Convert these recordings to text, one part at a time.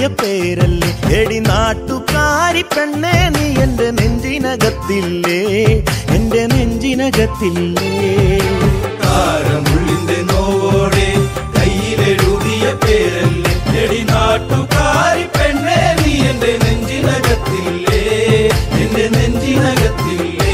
പേരല്ലേ എടി നാട്ടുകാരി പെണ്ണേ നീ എന്റെ നെഞ്ചിനകത്തില്ലേ എന്റെ നെഞ്ചിനകത്തില്ലേ കാരമുള്ളിന്റെ നോവോടെ കയ്യിലെഴുതിയ പേരല്ലേ എടി നാട്ടുകാരി പെണ്ണേ നീ എന്റെ നെഞ്ചിനകത്തില്ലേ എന്റെ നെഞ്ചിനകത്തില്ലേ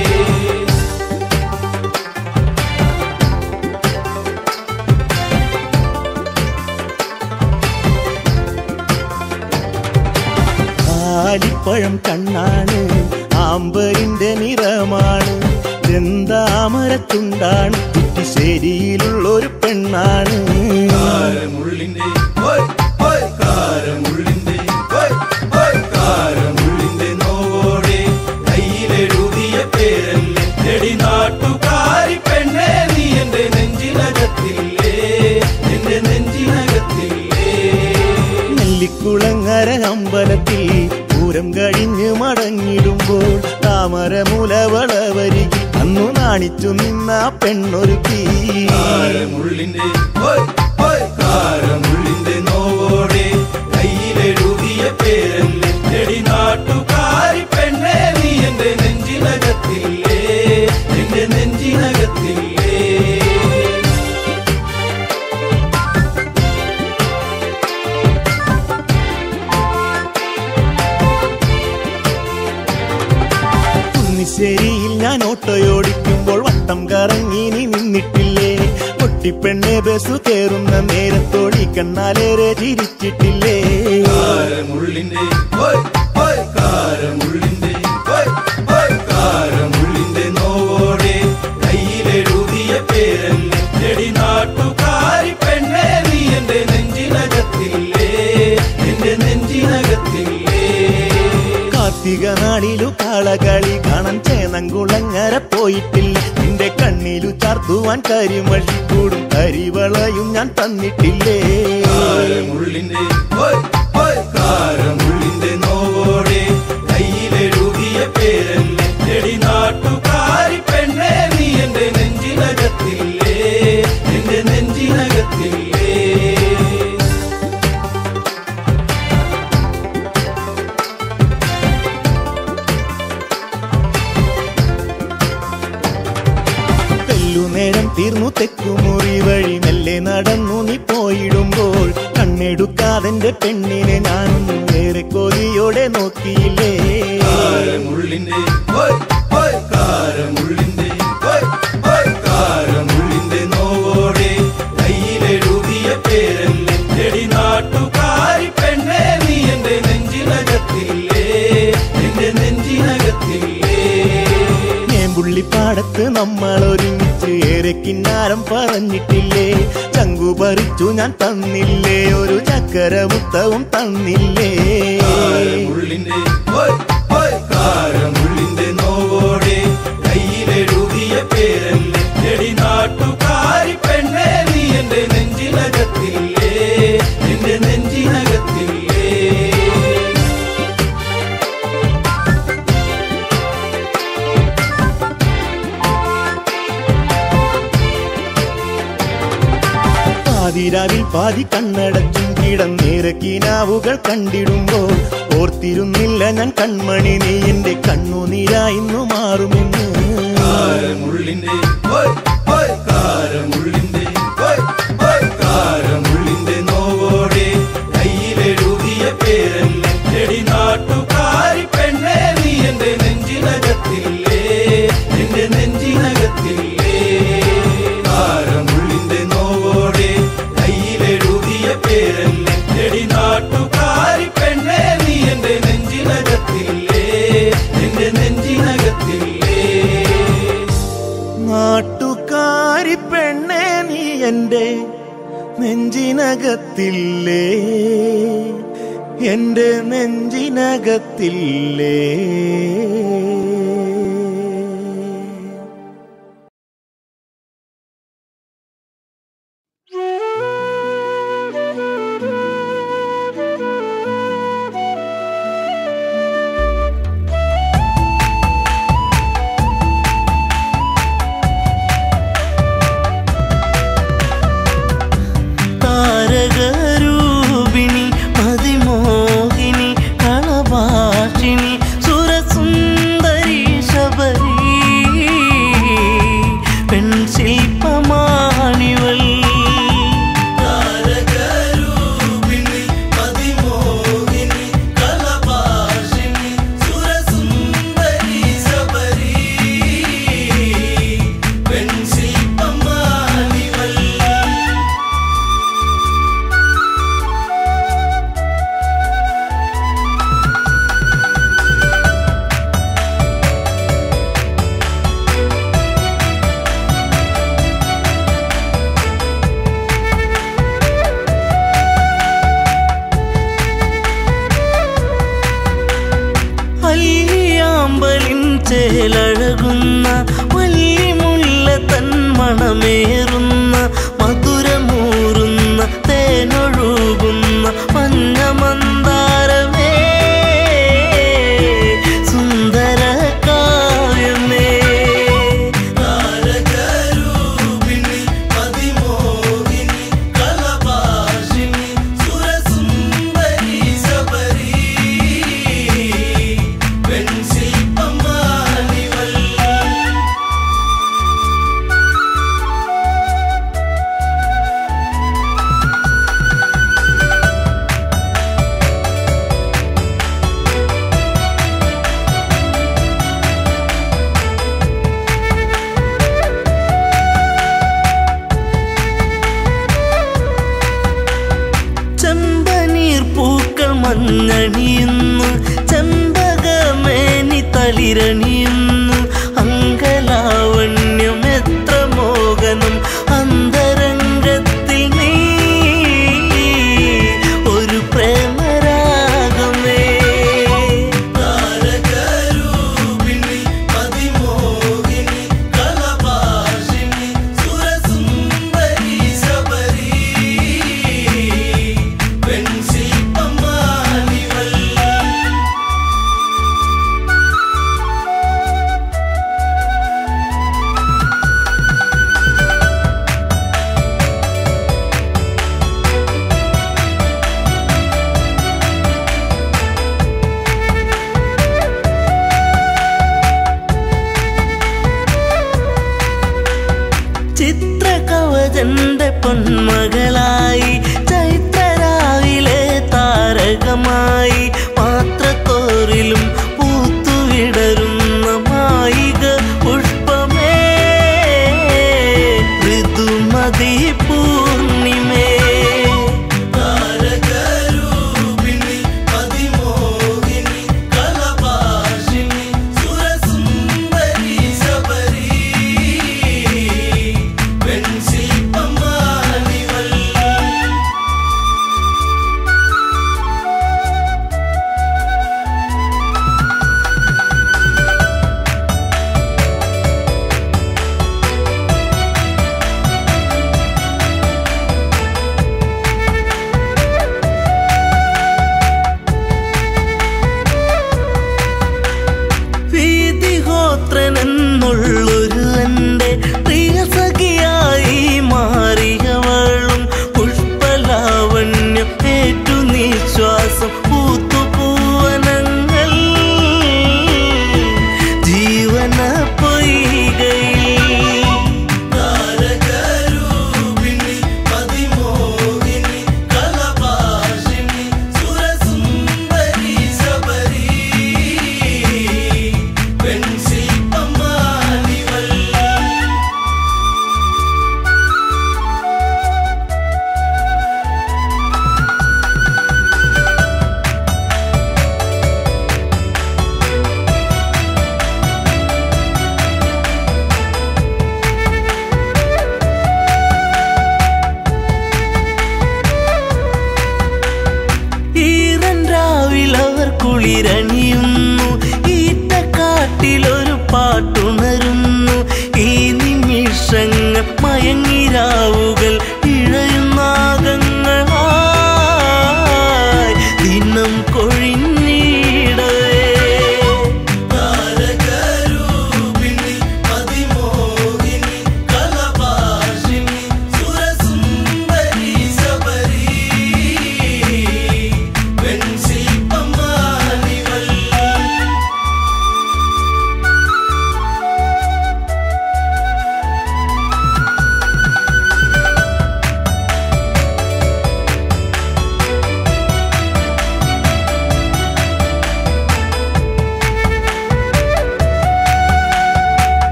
ആലിപ്പഴം കണ്ണാണ് ആമ്പരിന്റെ നിറമാണ് ചെന്താമരത്തുണ്ടാണ് കുറ്റിശ്ശേരിയിലുള്ളൊരു പെണ്ണാണ് കാരമുള്ളിന്റെ ഓയ് ഓയ് കാരമുള്ളിന്റെ ഓയ് ഓയ് കാരമുള്ളിന്റെ നോവോടെ കയ്യിലെഴുതിയ പേരല്ലേ എടി നാട്ടുകാരി പെണ്ണേ നീ എന്റെ നെഞ്ചിനകത്തില്ലേ എന്റെ നെഞ്ചിനകത്തില്ലേ നെല്ലിക്കുളങ്ങര അമ്പലത്തിൽ പൂരം കഴിഞ്ഞ് മടങ്ങിടുമ്പോൾ താമരമുലവളവരികിൽ അന്നു നാണിച്ചു നിന്ന പെണ്ണൊരുക്കി കാരമുള്ളിന്റെ ഓയ് ഓയ് കാരമുള്ളിന്റെ നോവോടെ കയ്യിലെഴുതിയ പേരല്ലേ എടി നാട്ടുകാരി പെണ്ണേ നീ എന്റെ നെഞ്ചിനകത്തില്ലേ എന്റെ നെഞ്ചിനകത്തില്ലേ കുന്നിശ്ശേരിയിൽ ഞാൻ ഓട്ടോയോടിക്കുമ്പോൾ വട്ടം കറങ്ങി നീ നിന്നിട്ടില്ലേ പൊട്ടിപ്പെണ്ണെ ബസ് കയറുന്ന നേരത്തോടി കണ്ണാലേറെ ചിരിച്ചിട്ടില്ലേ കാരമുള്ളിന്റെ ഓയ് ഓയ് കാരമുള്ളിന്റെ ഓയ് ഓയ് കാരമുള്ളിന്റെ നോവോടെ കയ്യിലെഴുതിയ പേരല്ലേ എടി നാട്ടുകാരി പെണ്ണേ നീ എന്റെ നെഞ്ചിനകത്തില്ലേ എന്റെ നെഞ്ചിനകത്തില്ലേ കാർത്തിക നാളിലു കാളകളി കാണാൻ ചേനങ്കുളങ്ങര പോയിട്ടില്ല നിന്റെ കണ്ണിലു ചാർത്തുവാൻ കരിമഴി കൂടും കരിവളയും ഞാൻ തന്നിട്ടില്ലേ കാരമുള്ളിന്റെ ഓയ് ഓയ് കാരമുള്ളിന്റെ നോവോടെ കയ്യിലെഴുതിയ പേരല്ലേ എടി നാട്ടുകാരി പെണ്ണേ നീ എന്റെ നെഞ്ചിനകത്തില്ലേ എന്റെ നെഞ്ചിനകത്തില്ലേ തെല്ലുനേരം തീർന്നു തെക്കുമുറി വഴി മെല്ലെ നടന്നു നീ പോയിടുമ്പോൾ കണ്ണെടുക്കാതെന്റെ പെണ്ണിനെ ഞാനൊന്നും ഏറെ കൊതിയോടെ നോക്കിയില്ലേ കാരമുള്ളിന്റെ ഓയ് ഓയ് കാരമുള്ളിന്റെ ഓയ് ഓയ് കാരമുള്ളിന്റെ നോവോടെ കയ്യിലെഴുതിയ പേരല്ലേ എടി നാട്ടുകാരി പെണ്ണേ നീ എന്റെ നെഞ്ചിനകത്തില്ലേ എന്റെ നെഞ്ചിനകത്തില്ലേ പുള്ളിപ്പാടത്ത് നമ്മൾ ഒരുമിച്ച് ഏറെ കിന്നാരം പറഞ്ഞിട്ടില്ലേ ചങ്കു പറിച്ചു ഞാൻ തന്നില്ലേ ഒരു ചക്കര മുത്തവും തന്നില്ലേ കാരമുള്ളിന്റെ ഓയ് ഓയ് കാരമുള്ളിന്റെ നോവോടെ കയ്യിലെഴുതിയ പേരല്ലേ എടി നാട്ടുകാരി പെണ്ണേ നീ എന്റെ നെഞ്ചിനകത്തില്ലേ എന്റെ നെഞ്ചിനകത്തില്ലേ പാതിരാവിൽ പാതി കണ്ണടച്ചും കിടന്നേറെ കിനാവുകൾ കണ്ടിടുമ്പോൾ ഓർത്തിരുന്നില്ല ഞാൻ കൺമണി നീ എന്റെ കണ്ണുനീരായിന്നു മാറുമെന്ന് കാരമുള്ളിന്റെ ഓയ് ഓയ് കാരമുള്ളിന്റെ ഓയ് ഓയ് കാരമുള്ളിന്റെ നോവോടെ കയ്യിലെഴുതിയ പേരല്ലേ എടി നാട്ടുകാരി പെണ്ണേ നീ എന്റെ നെഞ്ചിനകത്തില്ലേ എന്റെ നെഞ്ചിനകത്തില്ലേ കാരമുള്ളിന്റെ നോവോടെ കയ്യിലെഴുതിയ പേരല്ലേ എടി നാട്ടുകാരി പെണ്ണേ നീ എന്റെ നെഞ്ചിനകത്തില്ലേ എന്റെ നെഞ്ചിനകത്തില്ലേ നാട്ടുകാരി പെണ്ണെ നീ എന്റെ നെഞ്ചിനകത്തില്ലേ എന്റെ നെഞ്ചിനകത്തില്ലേ താരകരൂപിണി മതിമോ ചേലഴകുന്ന വല്ലിമുല്ല തൻ മണമേറുന്ന മധുരമൂറുന്ന തേനൊഴുകുന്ന മഞ്ഞ മന്ദാരമേ സുന്ദര കാവ്യമേ താരകരൂപിണി അതിമോഹിനി കളഭാഷിണി സുരസുന്ദരി ശബരി വെൺശില്പമാണിവൾ ചെമ്പനീർ പൂക്കൾ മഞ്ഞണിയുന്നു ചെമ്പകമേനി തളിരണിയുന്നു അങ്കലാവണ്യം എത്ര മോഹനം അന്തരംഗത്തിൽ നീ ഒരു പ്രേമരാഗമേ താരകരൂപിണി അതിമോഹിനി കളഭാഷിണി സുരസുന്ദരി ശബരി വെൺശില്പമാണിവൾ ചിത്രകവചന്റെ പൊന്മകളായി ചൈത്രരാവിലെ താരകമായി പാത്രത്തോറിലും പൂത്തുവിടരുന്ന മായിക പുഷ്പമേ ഋതുമതി പൂർണിമേ താരകരൂപിണി അതിമോഹിനി കളഭാഷിണി സുരസുന്ദരി ശബരി വെൺശില്പമാണിവൾ വീതിഹോത്രനെന്നുള്ളൊരു എൻ്റെ പ്രിയ സഖിയായി മാറിയവളും പുഷ്പലാവണ്യം ഏറ്റു നിശ്വാസം പൂത്തുപൂവനങ്ങൾ ജീവന പൊയ്കയിൽ താരകരൂപിണി അതിമോഹിനി കളഭാഷിണി സുരസുന്ദരി ശബരി വെൺശില്പമാണിവൾ ഈറൻ രാവിലവർ കുളിരണിയുന്നു ഈറ്റക്കാട്ടിലൊരു പാട്ടുണരുന്നു ഈ നിമിഷങ്ങൾ മയങ്ങിരാവുകൾ ഇഴയുന്നാകങ്ങളായി ദിനം കൊഴിഞ്ഞിടവേ താരകരൂപിണി അതിമോഹിനി കളഭാഷിണി സുരസുന്ദരി ശബരി വെൺശില്പമാണിവൾ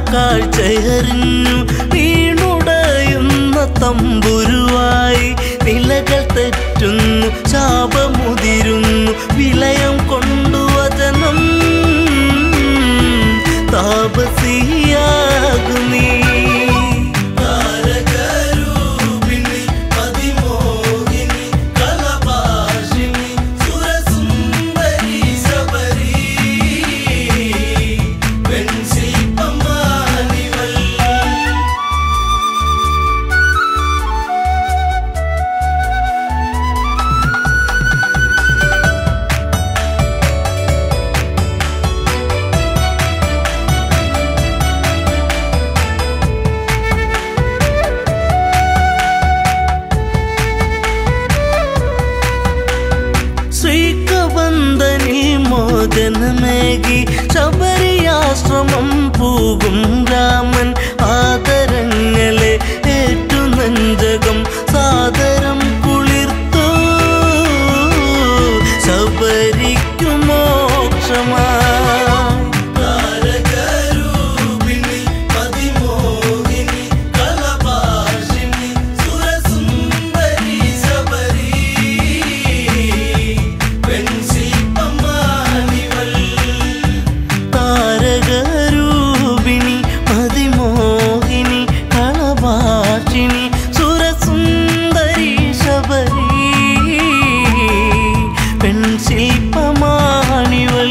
കാഴ്ചയറിഞ്ഞു വീണുടയുന്ന തമ്പുരുവായി നിലകൾ തെറ്റുന്നു ശാപമുതിരുന്നു വിലയം കൊണ്ടു വചനം താപസിയാകുന്നീ താരകരൂപിണി പതിമോഹിനി കലഭാഷിണി സുരസുന്ദരി ശബരി വെൺശില്പമാണിവൾ ശ്രീകബന്ധനിൽ മോചനമേകി ശബരിയാശ്രമം പോകും രാമൻ ആദരങ്ങളെ ഏറ്റു നെഞ്ചകം സാദരം കുളിർത്തു ശബരിക്കു മോക്ഷമായി താരകരൂപിണി പതിമോഹിനി കലഭാഷിണി സുരസുന്ദരി ശബരി വെൺശില്പമാണിവൾ താരകരൂപിണി മതിമോഹിനി കളഭാഷിണി സുരസുന്ദരി ശബരി പെൺശില്പമാണിവൾ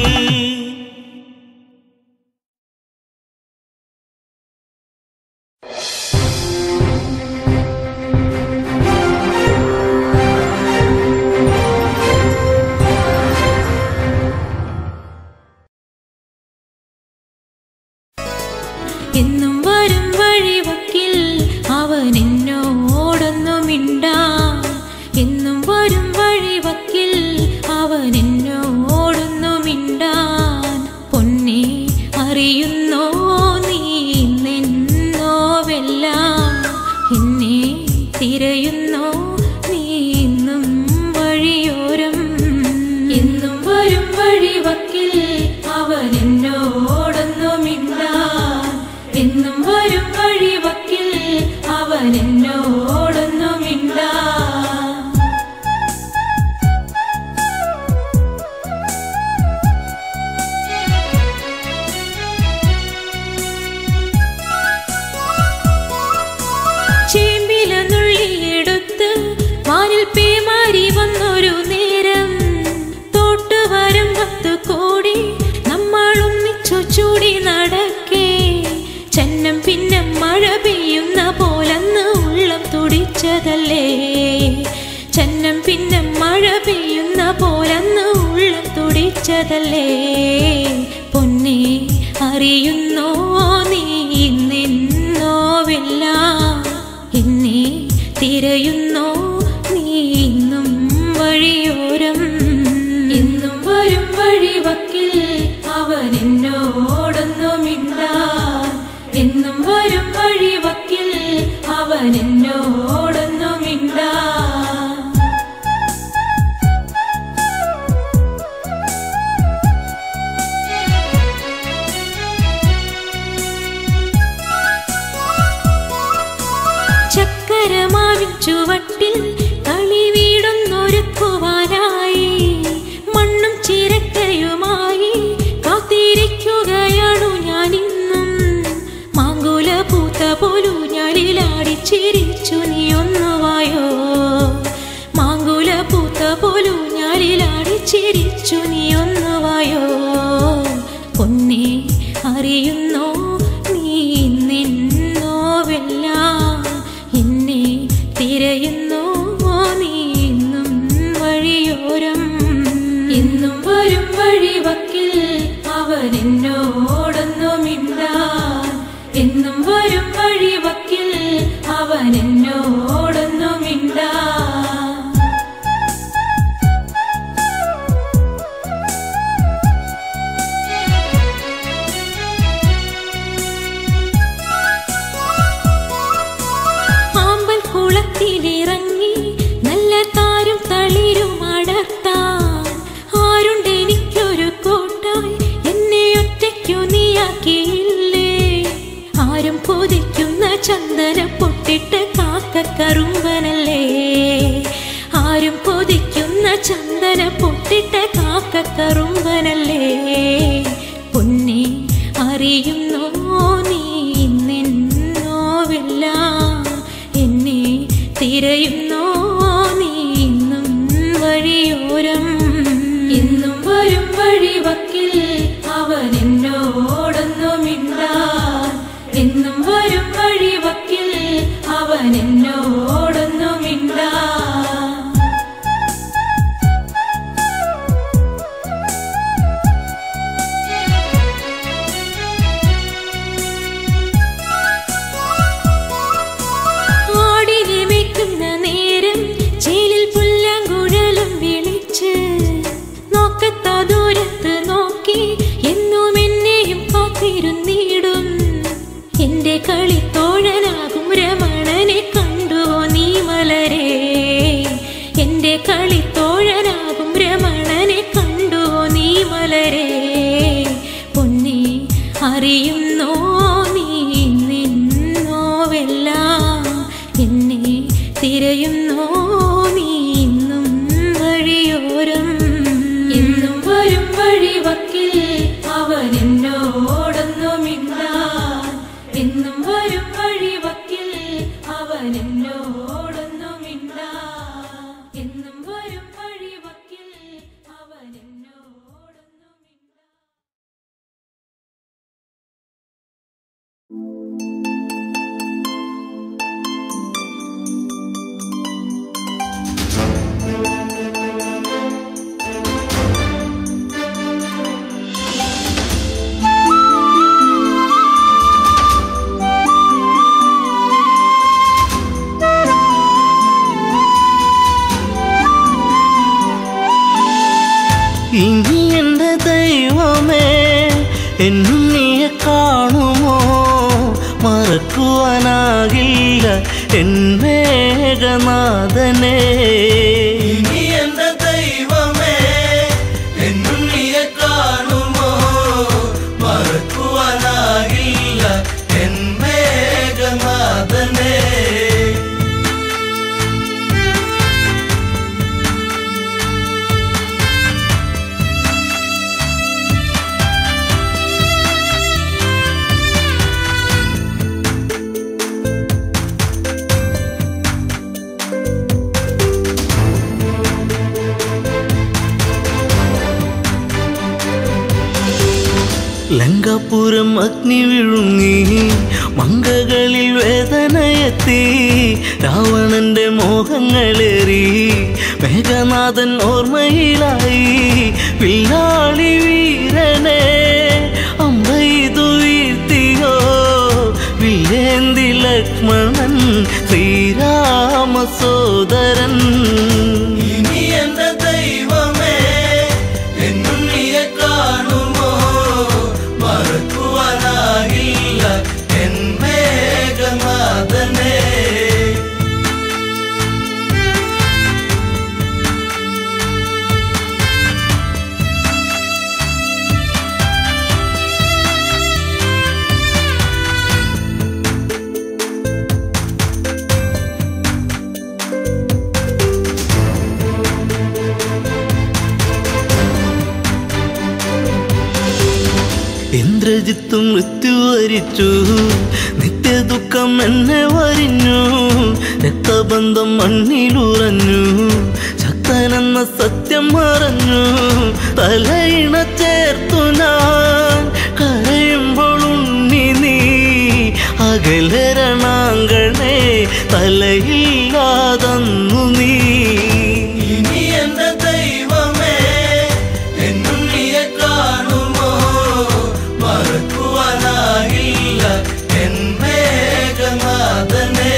എന്നും വരും വഴിവക്കിൽ അവൻ എന്നോടൊന്നു മിണ്ടാൻ എന്നും വരും വഴിവക്കിൽ അവൻ എന്നോടൊന്നു മിണ്ടാൻ പൊന്നെ അറിയുന്നോ നീ നിന്നോവെല്ലാം എന്നെ തിരയുന്നോ നീ ഇന്നും വഴിയോരം എന്നും വരും വഴിവക്കിൽ അവൻ എന്നോടൊന്നു മിണ്ടാൻ എന്നും വരും വഴിവക്കിൽ അവൻ എന്നോടൊന്നു മിണ്ടാൻ ചേമ്പില നുള്ളിയെടുത്ത് വാനിൽ പേമാരി വന്നൊരു നേരം തോട്ടുവരം പത്ത് കോടി നമ്മൾ ഒന്നിച്ചു ചൂടി നടക്കേ ചന്നം പിന്നെ മഴ പെയ്യുന്ന പോലന്ന് ഉള്ളം തുടിച്ചതല്ലേ ചന്നം പിന്നെ മഴ പെയ്യുന്ന പോലന്ന് ഉള്ളം തുടിച്ചതല്ലേ പൊന്നെ അറിയുന്നോ നീ നിന്നോവെല്ലാം എന്നെ തിരയുന്നോ നീ ഇന്നും വഴിയോരം എന്നും വരും വഴിവക്കിൽ അവൻ എന്നോടൊന്നു മിണ്ടാൻ എന്നും വരും വഴിവക്കിൽ അവൻ എന്നോടൊന്നു മിണ്ടാൻ ചക്കരമാവിൻ ചുവട്ടിൽ കളി വീടൊന്നൊരുക്കുവാനായി മണ്ണും ചിരക്കയുമായി കാത്തിരിക്കുകയാണു ഞാനിന്നും മാങ്കുല പൂത്ത പോലു ഞാനിലാടി ചിരിച്ചു നീ ഒന്നുവായോ മാങ്കുല പൂത്ത പോലു ഞാനിലാടി ചിരിച്ചു നീ ഒന്നുവായോ പൊന്നെ അറിയുന്നോ നീ നിന്നോവെല്ലാം എന്നെ തിരയുന്നോ നീ ഇന്നും വഴിയോരം എന്നും വരും വഴിവക്കിൽ അവൻ എന്നോടൊന്നു മിണ്ടാൻ എന്നും വരും വഴിവക്കിൽ അവൻ എന്നോടൊന്നു മിണ്ടാൻ ആമ്പൽ കുളത്തിലിറങ്ങി നല്ല താരും തളിരും അടർത്താൻ ആരുണ്ടെനിക്കൊരു കോട്ടായി എന്നെ ഒറ്റയ്ക്കു നീയാക്കിയില്ലേ ചന്ദന പൊട്ടിട്ട് കാക്ക കറുമ്പനല്ലേ ആരും കൊതിക്കുന്ന ചന്ദന പൊട്ടിട്ട് കാക്ക കറുമ്പനല്ലേ പൊന്നെ അറിയുന്നോ നീ നിന്നോവില്ല എന്നെ തിരയുന്നോ നീ ഇന്നും വഴിയോരം എന്നും വരും വഴിവക്കിൽ അവൻ എന്നോടൊന്നും മിണ്ടാൻ എന്നും വരും വഴിവക്കിൽ അവൻ എന്നോടൊന്നും മിണ്ടാൻ ആടി രമിക്കുന്ന നേരം ചേലിൽ പുല്ലാങ്കുഴലും വിളിച്ച് നോക്കത്ത ദൂരത്ത് നോക്കി എന്നും എന്നെയും കാത്തിരുന്നിടും എന്റെ കളിത്തോഴനാകും രമണനെ കണ്ടുവോ നീ മലരേ എന്റെ കളിത്തോഴനാകും രമണനെ കണ്ടുവോ നീ മലരേ പൊന്നെ അറിയുന്നോ നീ നിന്നോവെല്ലാം എന്നെ തിരയുന്നോ നീ ഇന്നും വഴിയോരം എന്നും വരും വഴിവക്കിൽ അവൻ എന്നോടൊന്നും മിണ്ടാൻ എന്നും വരും വഴിവക്കിൽ അവൻ എന്നോടൊന്നും മിണ്ടാൻ എന്നും വരും വഴിവക്കിൽ അവൻ എന്നോടൊന്നും മിണ്ടാൻ ഇനി എന്റെ ദൈവമേ എന്നും നീയെ കാണുമോ മറക്കുവാനാകില്ല എൻ മേഘനാഥനെ ഇനി എന്റെ ദൈവമേ എന്നും നീയെ കാണുമോ മറക്കുവാനാകില്ല എൻ മേഘനാഥനെ ലങ്കാപുരം അഗ്നി വിഴുങ്ങി മങ്കകളിൽ വേദനയെത്തി രാവണന്റെ മോഹങ്ങളേറി മേഘനാഥൻ ഓർമ്മയിലായി വില്ലാളി വീരനെ അമ്പൈതു വീഴ്ത്തിയോ വില്ലേന്തി ലക്ഷ്മണൻ ശ്രീരാമ സോദരൻ ഇനി എന്റെ ദൈവമേ എന്നും നീയെ കാണുമോ മറക്കുവാനാകില്ല എൻ മേഘനാഥനെ ഇന്ദ്രജിത്ത് മൃത്യു വരിച്ചു നിത്യദുഃഖം എന്നെ വരിഞ്ഞു രക്തബന്ധം മണ്ണിലുറഞ്ഞു ശക്തനെന്ന സത്യം മറഞ്ഞു തലയിണ ചേർത്തു ഞാൻ കരയുമ്പോൾ ഉണ്ണി നീ അകലരണാങ്കണേ തലയില്ലാതന്നു നീ ഇനി എന്റെ ദൈവമേ എന്നും നീയെ കാണുമോ മറക്കുവാനാകില്ല എൻ മേഘനാഥനെ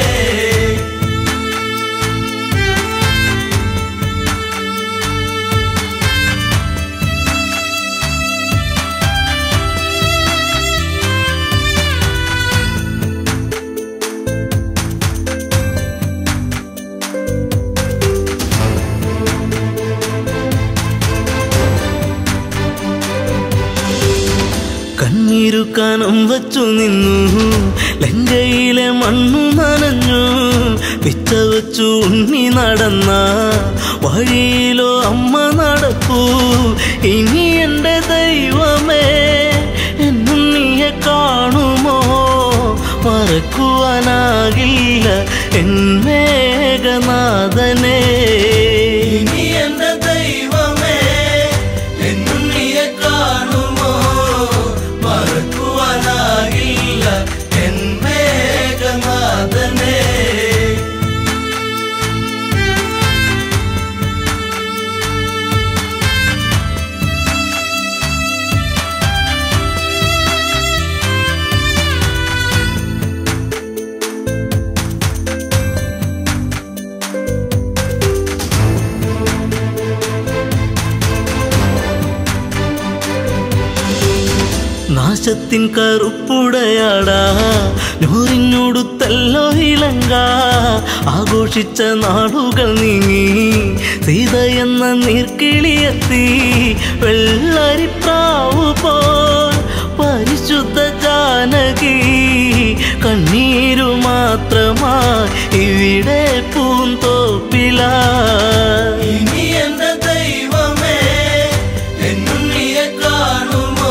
നെഞ്ചിലൊരു കനം വച്ചു നിന്നു ലങ്കയിലെ മണ്ണു നനഞ്ഞു പിച്ച വച്ചു ഉണ്ണി നടന്ന വഴിയിലോ അമ്മ നടക്കൂ ഇനി എൻ്റെ ദൈവമേ എന്നുണ്ണിയെ കാണുമോ മറക്കുവാനാകില്ല എൻ മേഘനാഥനേ ഇനി എന്റെ ദൈവമേ എന്നുണ്ണിയെ കാണുമോ മറക്കുവാനാകില്ല എൻ മേഘനാഥനേ നാശത്തിൻ കറുപ്പുടയാടാ നൂറിനോടുത്തല്ലോ ഇളങ്ക ആഘോഷിച്ച നാളുകൾ നീങ്ങി സീത എന്ന നീർക്കിളിയെത്തി വെള്ളരിപ്രാവ് പോൽ പരിശുദ്ധ ജാനകി കണ്ണീരു മാത്രമായി ഇവിടെ പൂന്തോപ്പില ഇനി എന്റെ ദൈവമേ എന്നുണ്ണിയെ കാണുമോ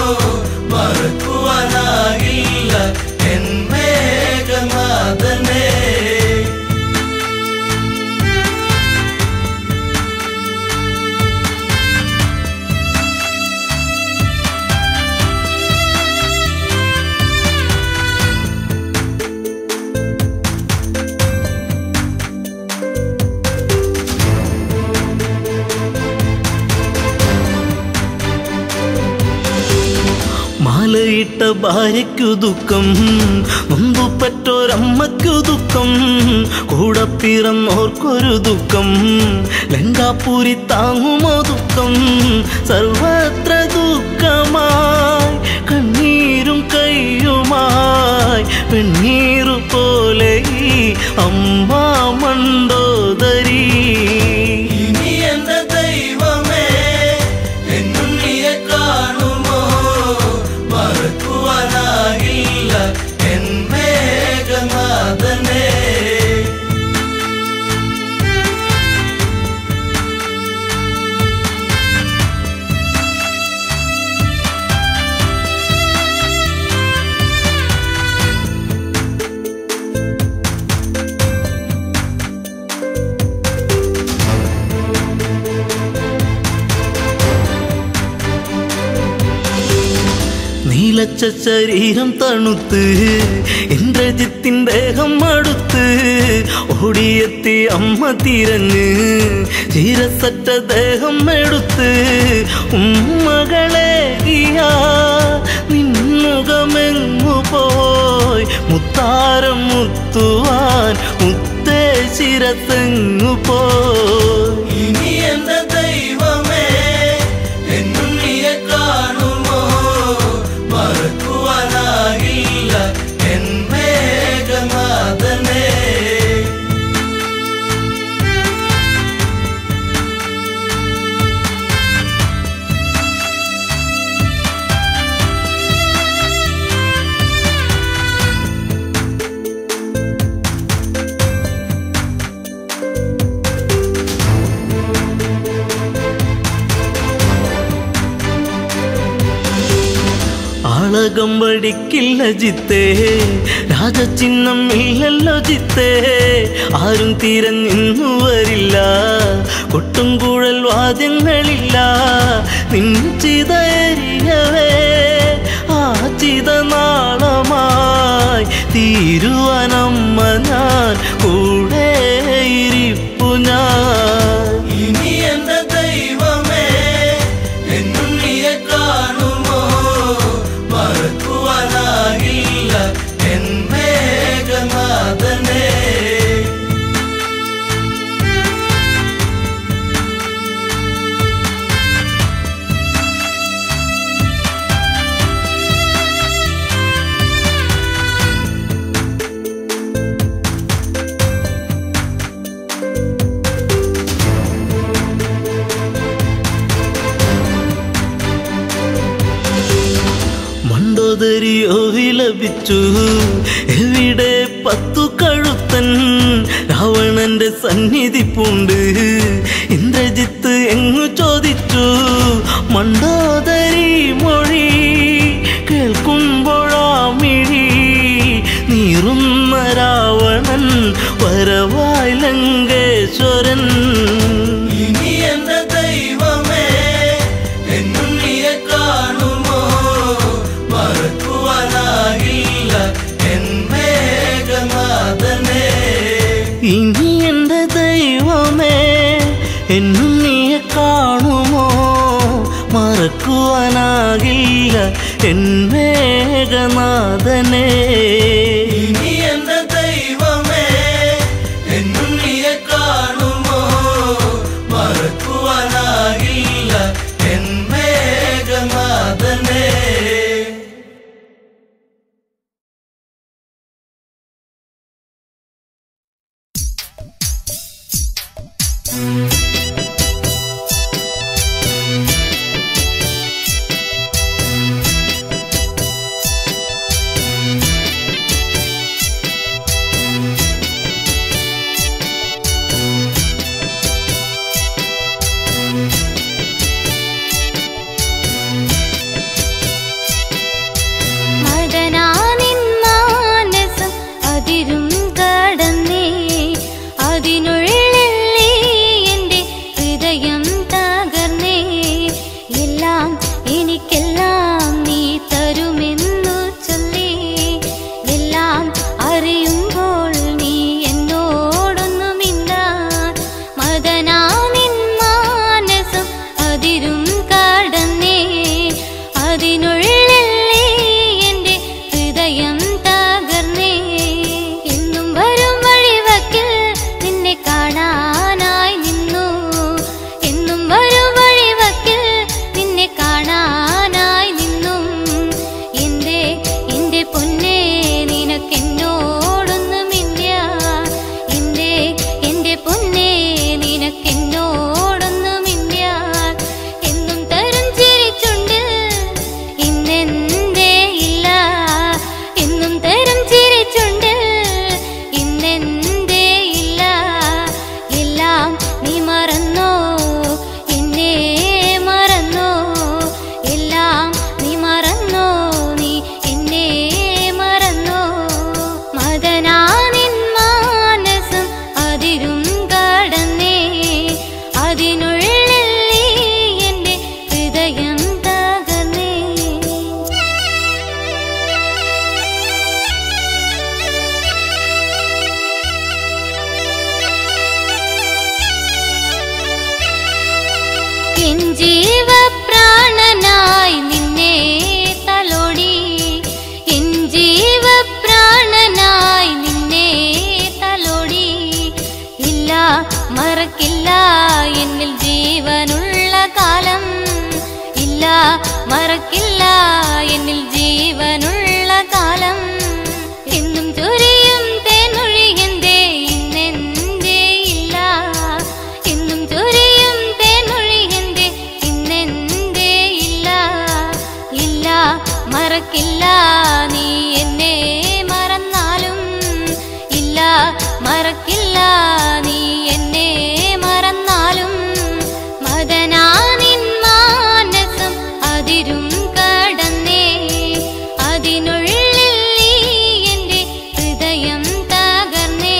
മറക്കുവാനാകില്ല എൻ മേഘനാഥനേ മാലയിട്ട ഭാര്യയ്ക്കു ദുഃഖം നൊന്തുപറ്റോരമ്മയ്ക്കു ദുഃഖം കൂടെ പിറന്നോർക്കൊരു ദുഃഖം ലങ്കാപൂരി താങ്ങുമോ ദുഃഖം സർവത്ര ദുഃഖമായി കണ്ണീരും കയ്യുമായി വെണ്ണീറു പോലെ ഈ അമ്മ മണ്ടോദരി ഇനി എന്റെ ദൈവമേ എന്നുണ്ണിയെ കാണുമോ മറക്കുവാനാകില്ല എൻ മേഘനാഥനേ നീലച്ച ശരീരം തണുത്ത് ഇന്ദ്രജിത്തിൻ ദേഹം അടുത്ത് ഓടിയെത്തി അമ്മ തിരഞ്ഞ് ചീരസറ്റ ദേഹം എടുത്ത് ഉമ്മകളെ നിന്നുകമെങ്ങു പോയി മുത്താരം മുത്തുവാൻ മുത്തേ ശിരത്തെങ്ങു പോയി ഇനി എന്റെ ദൈവമേ എന്നുണ്ണിയെ കാണുമോ മറക്കുവാനാകില്ല എൻ മേഘനാഥനേ ആളകം വടിക്കില്ല ജിത്തേ രാജചിഹ്നം ഇല്ലല്ലോ ജിത്തേ ആരും തിരഞ്ഞിന്നു വരില്ല കൊട്ടും കുഴൽ വാദ്യങ്ങളില്ല നിഞ്ചിതരിയവേ ആ ചിത നാളമായി തീരുവനമ്മ ഞാൻ കൂടെ ഇരിപ്പു ഞാൻ ഇനി എന്റെ ദൈവമേ എന്നുണ്ണിയെ കാണുമോ മറക്കുവാനാകില്ല എൻ മേഘനാഥനേ മണ്ടോദരിയോ വിലപിച്ചു എവിടെ പത്തു കഴുത്തൻ രാവണന്റെ സന്നിധി പൂണ്ട് ഇന്ദ്രജിത്ത് എങ്ങു ചോദിച്ചു മണ്ടോദരി മൊഴി കേൾക്കുമ്പോഴാ മിഴി നീറുന്ന രാവണൻ വരവായി ലങ്കേശ്വരൻ ഇനി എന്റെ ദൈവമേ എന്നുണ്ണിയെ കാണുമോ മറക്കുവാനാകില്ല എൻ മേഘനാഥനെ ഇനി എന്റെ ദൈവമേ എന്നും നീയെ കാണുമോ മറക്കുവാനാകില്ല എൻ മേഘനാഥനെ ഇനി എന്റെ ദൈവമേ എന്നുണ്ണിയെ കാണുമോ മറക്കുവാനാകില്ല എൻ മേഘനാഥനെ മദനാനിൻ മാനസം അതിരും കടന്നേ അതിനുള്ളിൽ നീ എൻ്റെ ഹൃദയം തകർന്നേ എല്ലാം എനിക്കെല്ലാം നീ തരുമെന്നു ചൊല്ലി എല്ലാം അറിയുമ്പോൾ നീ എന്നോടൊന്നുമില്ല മദനാനിൻ മാനസം അതിരും കടന്നേ അതിനുള്ളിൽ നീ എൻ്റെ ഹൃദയം തകർന്നേ എന്നും വരും വഴിവക്കിൽ നിന്നെ കാണാനായി നിന്നു എന്നും വരും വഴിവക്കിൽ നിന്നെ കാണാനായി നിന്നും എന്റെ എന്റെ പൊന്നേ നിനക്കെന്നോടൊന്നുമില്ല എന്റെ എന്റെ പൊന്നേ നിനക്കെന്നോടൊന്നുമില്ല എന്നും തരും ചിരിച്ചുണ്ട് ഇന്നെന്തേ ഇല്ല എന്നും തരും ചിരിച്ചുണ്ട് ഇന്നെന്തേ ഇല്ല എല്ലാം നീ മറന്നോ എന്നെ മറന്നോ എല്ലാം നീ മറന്നോ നീ എന്നെ മറന്നോ മദനാനിൻ മാനസം അതിരും കടന്നേ അതിനുള്ളിൽ നീ എൻ്റെ ഹൃദയം തകർന്നേ എൻ ജീവപ്രാണനായി നിന്നെ തലോടി എൻ ജീവപ്രാണനായി നിന്നെ തലോടി ഇല്ല മറക്കില്ല എന്നിൽ ജീവനുള്ള കാലം ഇല്ല മറക്കില്ല എന്നിൽ ജീവനുള്ള കാലം എന്നും ചൊരിയും തേൻമൊഴി എന്തേ ഇന്നെന്തേ ഇല്ല എന്നും ചൊരിയും തേൻമൊഴി എന്തേ ഇന്നെന്തേ ഇല്ല ഇല്ല മറക്കില്ല നീ എന്നെ മറന്നാലും ഇല്ല മറക്കില്ല നീ എന്നെ മറന്നാലും മദനാനിൻ മാനസം അതിരും കടന്നേ അതിനുള്ളിൽ നീ എൻ്റെ ഹൃദയം തകർന്നേ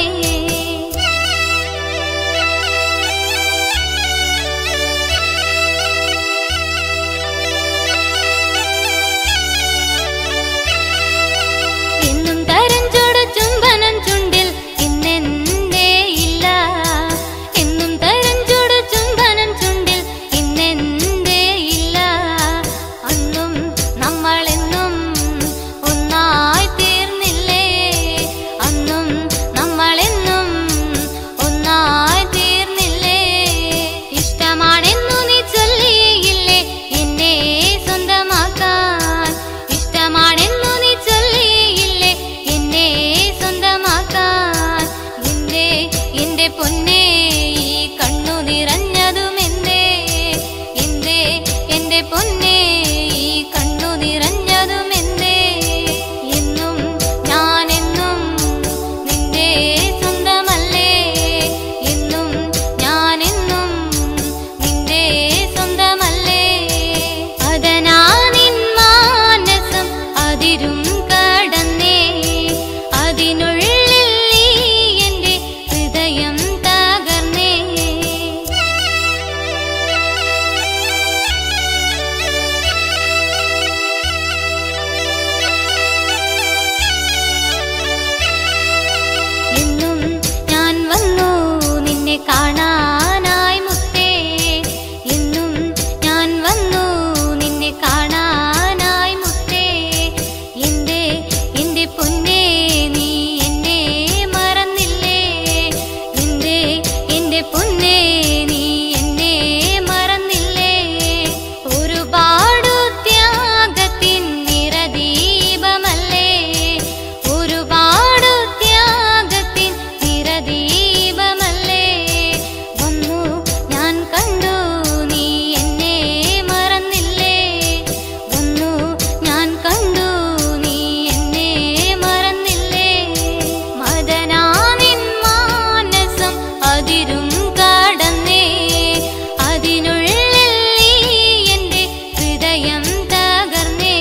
നീ എന്നെ മറന്നില്ലേ ഒരുപാടു ത്യാഗത്തിൻ നിറദീപമല്ലേ ഒരുപാടു ത്യാഗത്തിൻ നിറദീപമല്ലേ വന്നു ഞാൻ കണ്ടു നീ എന്നെ മറന്നില്ലേ വന്നു ഞാൻ കണ്ടു നീ എന്നെ മറന്നില്ലേ മദനാനിൻ മാനസം അതിരും കടന്നേ അതിനുള്ളിൽ നീ എന്റെ ഹൃദയം തകർന്നേ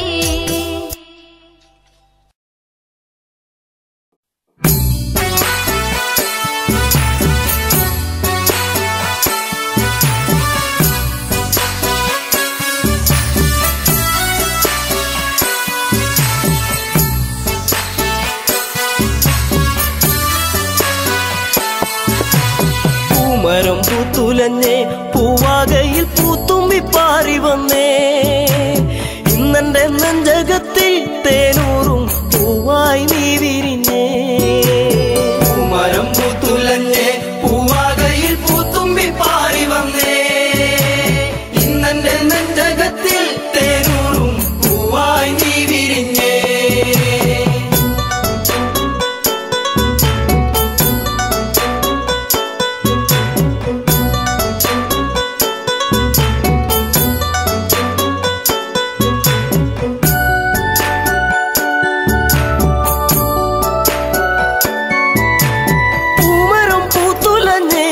പൂമരം പൂത്തുലഞ്ഞേ പൂവാകയിൽ പൂത്തുമ്പി പാറി വന്നേ ഇന്നെന്റെ നെഞ്ചകത്തിൽ തേനൂറും പൂവായി നീ വിരിഞ്ഞേ പൂമരം പൂത്തുലഞ്ഞേ പൂവാകയിൽ പൂത്തുമ്പി പാറി വന്നേ ഇന്നെന്റെ നെഞ്ചകത്തിൽ തേനൂറും പൂവായി നീ വിരിഞ്ഞേ പൂമരം പൂത്തുലഞ്ഞേ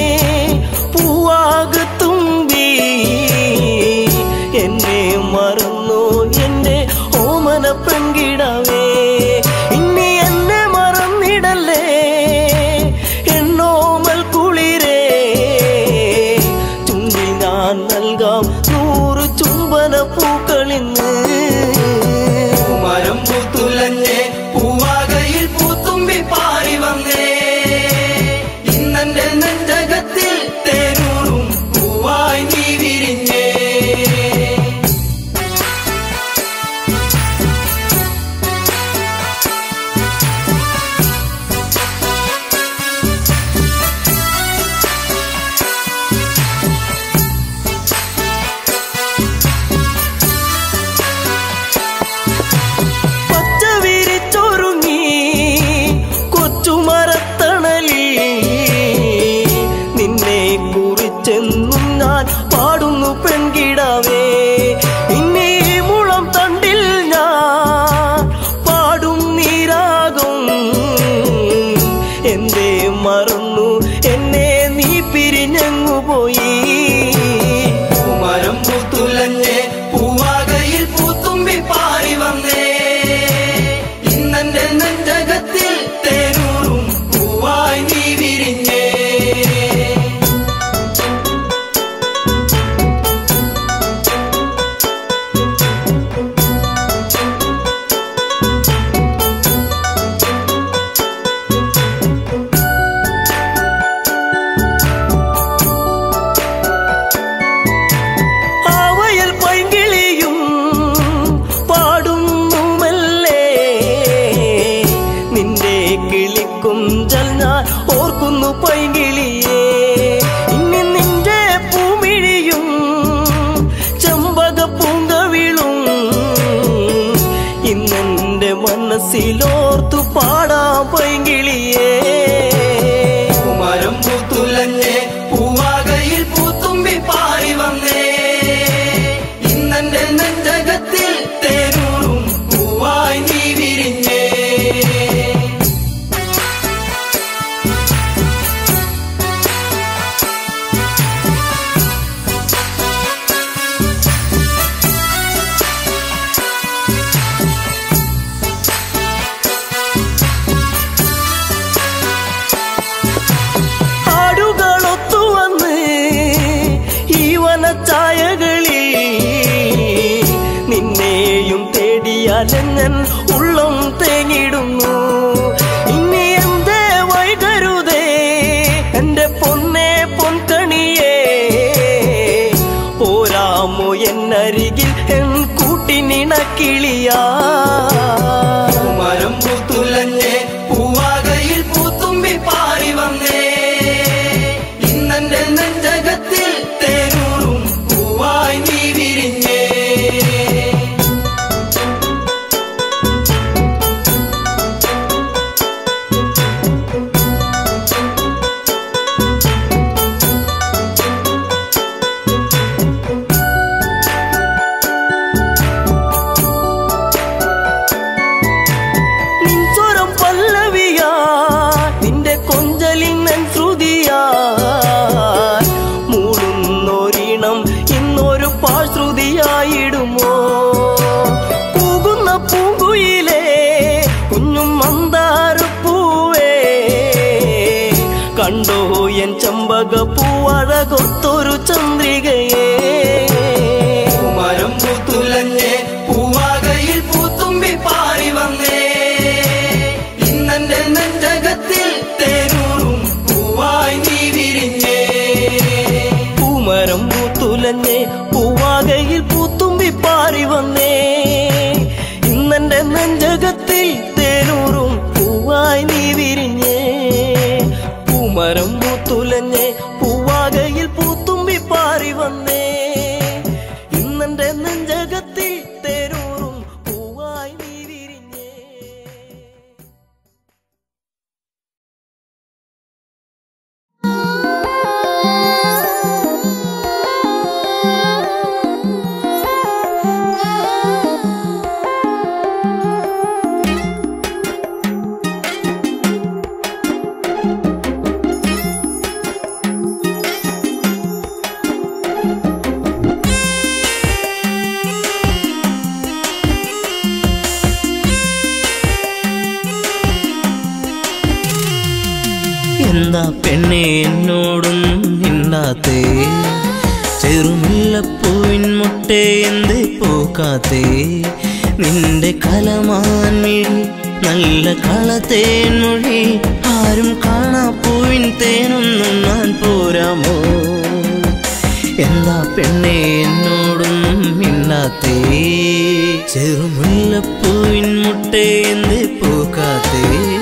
പൂവാകത്തുമ്പി എന്നെ മറന്നു എന്റെ ഓമന പെൺകിടവേ ഇനി എന്നെ മറന്നിടല്ലേ എന്നോമൽ കുളിരേ ചുണ്ടിൽ ഞാൻ നൽകാം നൂറ് ചുംബന പൂക്കളിന്ന് പൂമരം പൂത്തുലഞ്ഞേ പൂവാകയിൽ പൂത്തുമ്പി പാറി വന്നേ ഇന്നെന്റെ നെഞ്ചകത്തിൽ തേനൂറും പൂവായി നീ വിരിഞ്ഞേ പച്ച വിരിച്ചൊരുങ്ങി കൊച്ചുമരത്തണലിൽ നിന്നെ കുറിച്ചെന്നും ഞാൻ പാടുന്നു പെൺകിടാവേ ഇനി ഈ മുളം തണ്ടിൽ ഞാൻ പാടും നീരാകും എന്തേ മറന്നു എന്നെ നീ പിരിഞ്ഞങ്ങു പോയി പൂമരം പൂത്തുലഞ്ഞേ പൂവാകയിൽ പൂത്തുമ്പി പാറി വന്നേ ഇന്നെന്റെ നെഞ്ചകത്തിൽ തേനൂറും പൂവായി നീ വിരിഞ്ഞേ ആവയൽ പൈങ്കിളിയും പാടുന്നുമല്ലേ നിന്റെ കിളിക്കുഞ്ചൽ ഞാൻ ഓർക്കുന്നു പൈങ്കിളിയേ ഇനി നിന്റെ പൂമിഴിയും ചെമ്പക പൂങ്കവിളും ഇന്നെന്റെ മനസ്സിലോർത്തു പാടാം പൈങ്കിളിയേ പൂമരം പൂത്തുലഞ്ഞേ പൂവാകയിൽ പൂത്തുമ്പി പാറി വന്നേ ഇന്നെന്റെ നെഞ്ചകത്തിൽ തേനൂറും പൂവായി നീ വിരിഞ്ഞേ ആടുകളൊത്തു വന്ന് ഈ വനച്ചായകളിൽ നിന്നെയും തേടിയാലെങ്ങൻ ഉള്ളം തേങ്ങിടുന്നു ഇനി എന്തേ വൈകരുതേ എന്റെ പൊന്നെ പൊൻകണിയേ പോരാമോ എന്നരികിൽ എൻ കൂട്ടിനിണക്കിളിയാ പൂമരം പൂത്തുലഞ്ഞേ പൂവാകയിൽ പൂത്തുമ്പി പാറി വന്നേ ഇന്നെന്റെ നെഞ്ച അഴകൊത്തൊരു ചന്ദ്രികയെ പൂമരം പൂത്തുലഞ്ഞേ പൂവാകയിൽ പൂത്തുമ്പി പാറി വന്നേ ഇന്നെന്റെ നെഞ്ചകത്തിൽ തേനൂറും പൂവായി നീ വിരിഞ്ഞേ പൂമരം പൂത്തുലഞ്ഞേ പൂവാകയിൽ പൂത്തുമ്പി പാറി വന്നേ ഇന്നെന്റെ നെഞ്ചകത്തിൽ തേനൂറും പൂവായി നീ വിരിഞ്ഞേ പൂമരം പൂത്തുലഞ്ഞേ പൂവാകയിൽ പൂത്തുമ്പി പാറി വന്നേ ഇന്നെന്റെ നെഞ്ചകത്തിൽ തേനൂറും പൂവായി നീ വിരിഞ്ഞേ എന്താ പെണ്ണെ എന്നോടൊന്നും മിണ്ടാത്തേ ചെറുമുല്ലപ്പൂവിൻ മുട്ടേ എന്തേ പോക്കാത്തേ നിന്റെ കലമാൻ മിഴി നല്ല കളത്തേൻ മൊഴി ആരും കാണാ പൂവിൻ തേനൊന്നും ഞാൻ പോരാമോ എന്താ പെണ്ണെ എന്നോടൊന്നും മിണ്ടാത്തേ ചെറുമുല്ലപ്പൂവിൻ മുട്ടേ എന്തേ പോക്കാത്തേ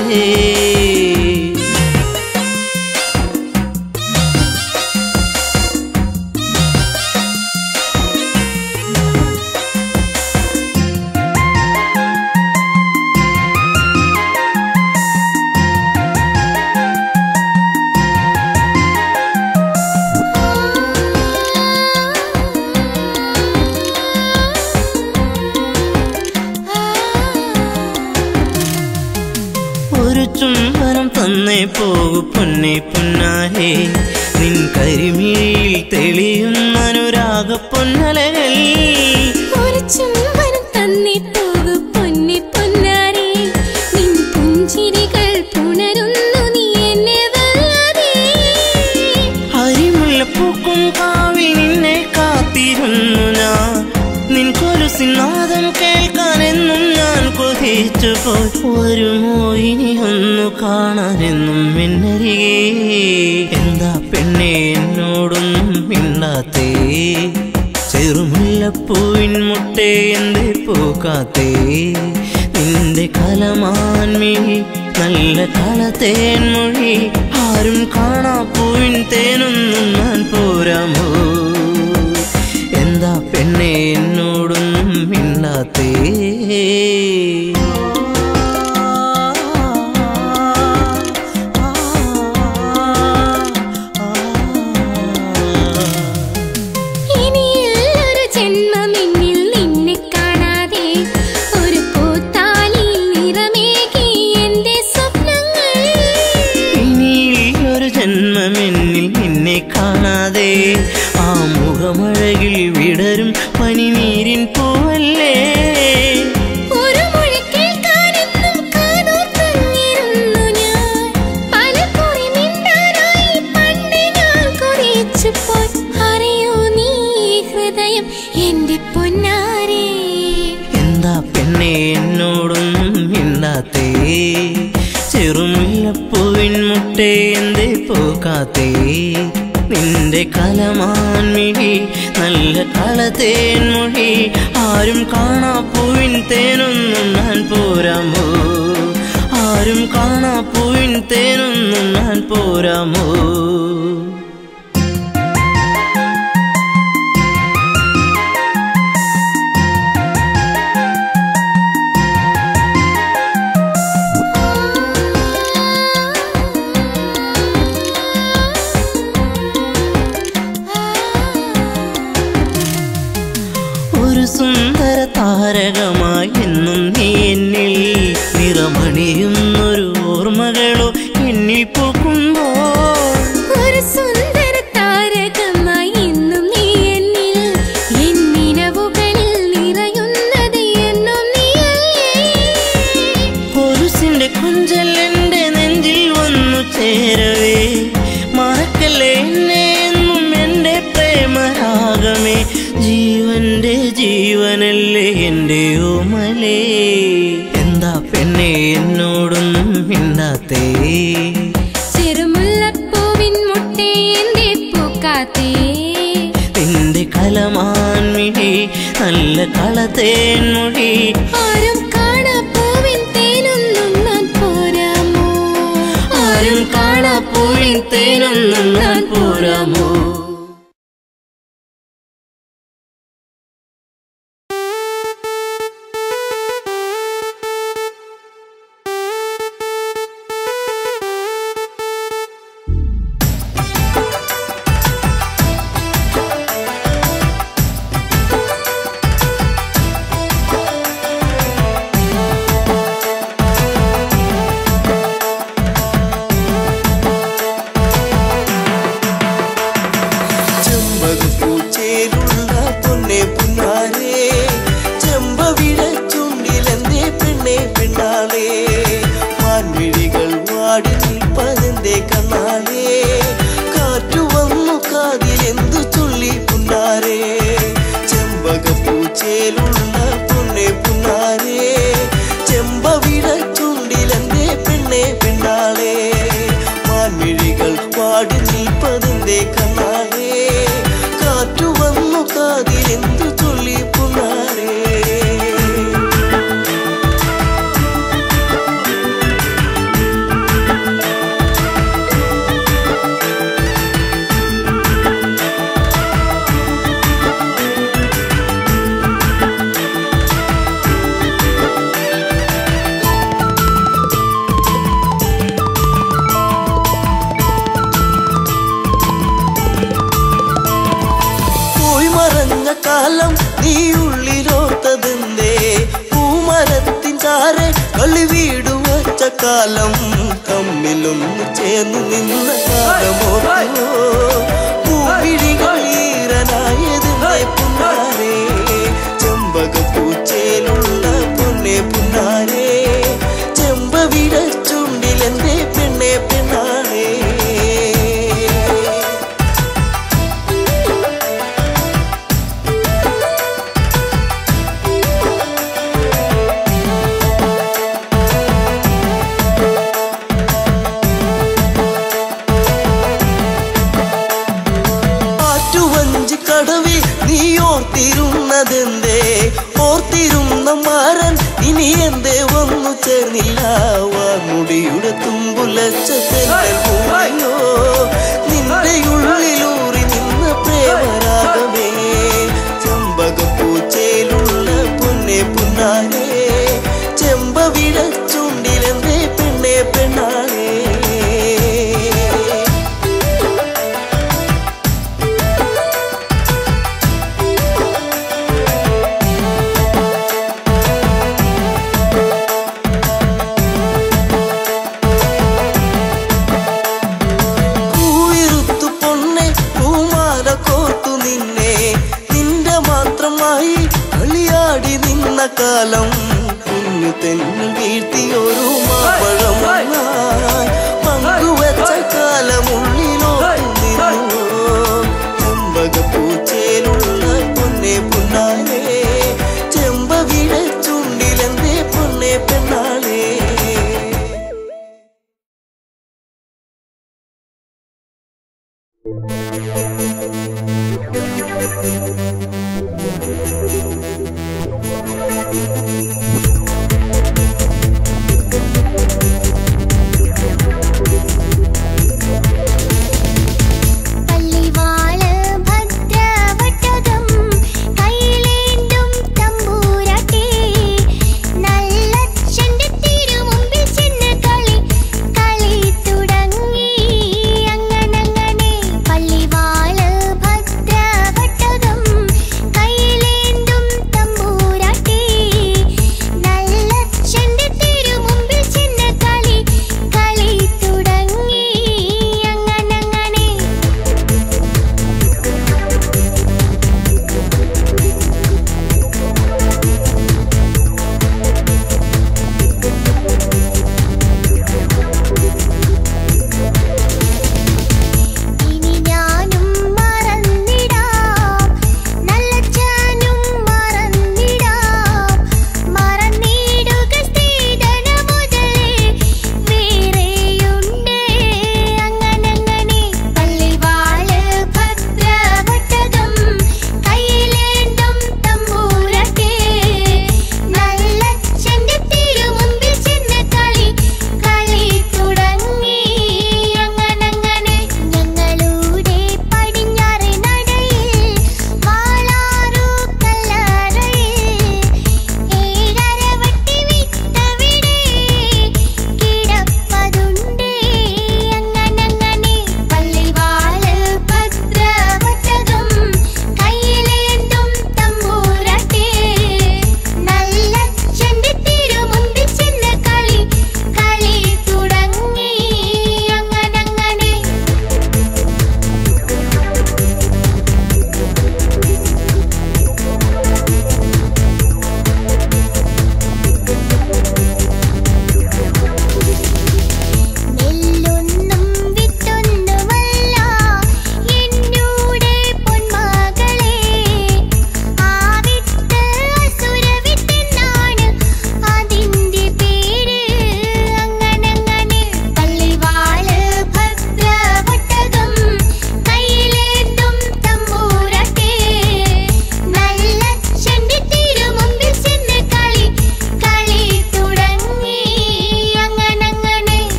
ഒരു ചുംബനം തന്നേ പോകു പൊന്നെ പൊന്നാരെ നിൻ കരിമിഴിയിൽ തെളിയുന്ന അനുരാഗ പൊന്നലകൾ ഒരു ചുംബനം തന്നി പോകു പൊന്നി പൊന്നാരെ നിൻ പുഞ്ചിരികൾ പുണരുന്നു നീ എന്നെ വല്ലാതെ അരിമുല്ലപ്പൂക്കും കാവി നിന്നെ കാത്തിരുന്നു ഞാൻ നിൻ കൊലുസിനാദം കേൾക്കാനെന്നും ഞാൻ കൊതിച്ചു പോയി വരുമോ ഇനി ഒന്നു കാണാനെന്നും എന്നരികെ എന്താ പെണ്ണെ എന്നോടൊന്നും മിണ്ടാത്തേ ചെറുമുല്ലപ്പൂവിൻ മുട്ടേ എന്തേ പൂക്കാത്തേ നിന്റെ കലമാൻമിഴി നല്ല കളത്തേൻ മൊഴി ആരും കാണാ പൂവിൻ തേനൊന്നും ഞാൻ പോരാമോ എന്താ പെണ്ണെ എന്നോടൊന്നും മിണ്ടാത്തേ ഇനിയൊരു ജന്മം എന്നിൽ നിന്നെ കാണാതെ ഒരു പൂത്താലിയിൽ നിറമേകി എന്റെ സ്വപ്നങ്ങൾ ഇനി ഒരു ജന്മമെന്നിൽ നിന്നെ കാണാതെ ആ മുഖമഴകിൽ വിടരും പനിനീരിൻ പൂവല്ലേ ഒരു മൊഴി കേൾക്കാനെന്നും കാതോർത്തങ്ങിരുന്നു ഞാൻ. പലകുറി മിണ്ടാനായി പണ്ട് ഞാൻ കൊതിച്ചുപോയി. അറിയൂ നീ ഹൃദയം എന്റെ പൊന്നാരേ എന്താ പെണ്ണെ എന്നോടൊന്നും മിണ്ടാത്തേ ചെറുമുല്ലപ്പൂവിൻ മുട്ടേ എന്തേ പോക്കാത്തേ നിന്റെ കലമാൻമിഴി നല്ല കളത്തേൻ മൊഴി ആരും കാണാ പൂവിൻ തേനൊന്നും ഞാൻ പോരാമോ ആരും കാണാ പൂവിൻ തേനൊന്നും ഞാൻ പോരാമോ ഒരു സുന്ദര താരകമായി എന്നും നീ എന്നിൽ നിറമണിയുന്നൊരു ഓർമ്മകളോ എന്നിൽ പൂക്കുമ്പോൾ ഒരു സുന്ദര താരകമായി എന്നും നീ എന്നിൽ എന്നിനവുകളിൽ നിറയുന്നത് എന്നും നീയല്ലേ കൊലുസിന്റെ കുഞ്ചൽ എന്റെ നെഞ്ചിൽ വന്നു ചേരവേ മറക്കല്ലേ എന്നെ എന്നും ജീവനല്ലേ എൻ്റെ ഓമലേ എന്താ പെണ്ണെ എന്നോടൊന്നും മിണ്ടാത്തേ ചെറുമുല്ലപ്പൂവിൻ മുട്ടേ എന്തേ പൂക്കാത്തേ നിന്റെ കലമാൻമിഴി നല്ല കളത്തേൻമൊഴി ആരും കാണാ പൂവിൻ തേനൊന്നും ഞാൻ പോരാമോ ആരും കാണാ പൂവിൻ തേനൊന്നും ഞാൻ പോരാമോ ചെമ്പകപ്പൂച്ചേലുള്ള പൊന്നെ പുന്നാരേ ചെമ്പവിട ചുണ്ടിലെന്തേ പെണ്ണെ പെണ്ണാളേ മാൻമിഴികൾ വാടി നിൽപ്പതെന്തേ കണ്ണാളേ കാറ്റു വന്നു കാതിലെന്തു ചൊല്ലി പുന്നാരേ ചെമ്പകപ്പൂച്ചേലുള്ള പൊന്നെ പുന്നാരേ ചെമ്പവിട ചുണ്ടിലെന്തേ പെണ്ണെ പെണ്ണാളേ മാൻമിഴികൾ വാടി നിൽപ്പതെന്തേ കണ്ണാളേ കാറ്റു വന്നു കാതിലെന്തു ചൊല്ലി പുന്നാരേ പോയി മറഞ്ഞ കാലം നീ ഉള്ളിലോർത്തതെന്തേ പൂമരത്തിൻ ചാരെ കളി വീടു വച്ച കാലം തമ്മിലൊന്നു ചേർന്ന് നിന്ന കാലമോ പൂവിഴികൾ ഈറനായതെന്തേ പുന്നാരേ ചെമ്പകപ്പൂച്ചേലുള്ള പൊന്നെ പുന്നാരേ ചെമ്പവിട ചുണ്ടിലെന്തേ പെണ്ണെ പെണ്ണാളേ ആറ്റുവഞ്ചി കടവിൽ നീ ഓർത്തിരുന്നതെന്തേ ഓർത്തിരുന്ന മാരൻ ഇനി എന്തേ വന്നു ചേർന്നില്ല വാർമുടിയുടെ തുമ്പുലച്ച തെന്നൽ ഭൂമിയോ നിന്റെ ഉള്ളിലൂറി നിന്ന പ്രേമരാഗമേ ചെമ്പകപ്പൂച്ചയിലുള്ള പൊന്നെ പുന്നാരേ ചെമ്പവിട ചുണ്ടിലെന്തേ പെണ്ണെ പെണ്ണാളേ പൂവിരുത്തു പൊന്നെ പൂമാല കോർത്തു നിന്നെ നിന്റെ മാത്രമായി കളിയാടി നിന്ന കാലം കുഞ്ഞു തെന്നു വീഴ്ത്തിയൊരു മാപ്പഴം പങ്കുവച്ച കാലമുള്ളിലോ നിന്നു ചെമ്പകപ്പൂച്ചേലുള്ള പൊന്നെ പുന്നാരേ ചെമ്പവിട ചുണ്ടിലെന്തേ പൊന്നെ പെണ്ണാളേ പല